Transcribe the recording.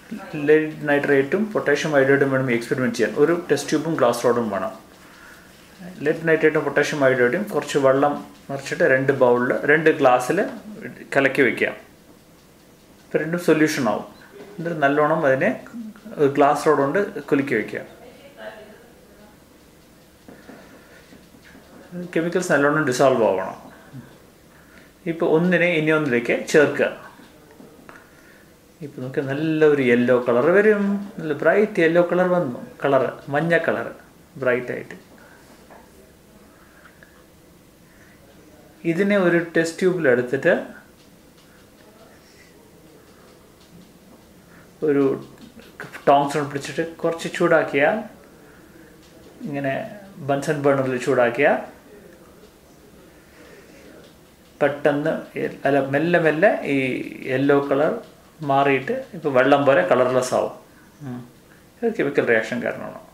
Lead നൈട്രേറ്റും potassium അയോഡൈഡും വേണം experiment ചെയ്യാൻ ഒരു ടെസ്റ്റ് ട്യൂബും ഗ്ലാസ് റോഡും വേണം ലെഡ് നൈട്രേറ്റും പൊട്ടാഷ്യം അയോഡൈഡും കുറച്ച് വെള്ളം നിറച്ചിട്ട് രണ്ട് ബൗളിൽ രണ്ട് ഗ്ലാസ്സിൽ കലക്കി വയ്ക്കാം ഇപ്പോൾ രണ്ടും സൊല്യൂഷൻ ആവും എന്നിട്ട് നല്ലോണം അതിനെ ഒരു ഗ്ലാസ് റോഡ് കൊണ്ട് കുലുക്കി വയ്ക്കുക കെമിക്കൽസ് നല്ലോണം ഡിസോൾവ് ആവണം ഇപ്പോൾ ഒന്നിനെ ഇനി ഒന്നിലേക്ക് ചേർക്കുക ഇപ്പോൾ നമുക്ക് നല്ല ഒരു യെല്ലോ കളർ വരും നല്ല ബ്രൈറ്റ് യെല്ലോ കളർ വന്നു കളർ മഞ്ഞ കളർ ബ്രൈറ്റ് ആയിട്ട് ഇതിനെ ഒരു ടെസ്റ്റ് ട്യൂബിൽ എടുത്തിട്ട് ഒരു ടോങ്സ് പിടിച്ചിട്ട് കുറച്ച് ചൂടാക്കിയാൽ ഇങ്ങനെ ബൻസൺ ബേണറിൽ ചൂടാക്കിയാൽ പെട്ടെന്ന് എ- അല്ല മെല്ലെ മെല്ലെ ഈ യെല്ലോ കളർ മാറിയിട്ട് ഇപ്പോൾ വെള്ളം പോലെ കളർലെസ് ആവും ഉം. ഇത് കെമിക്കൽ റിയാക്ഷൻ കാരണമാണ്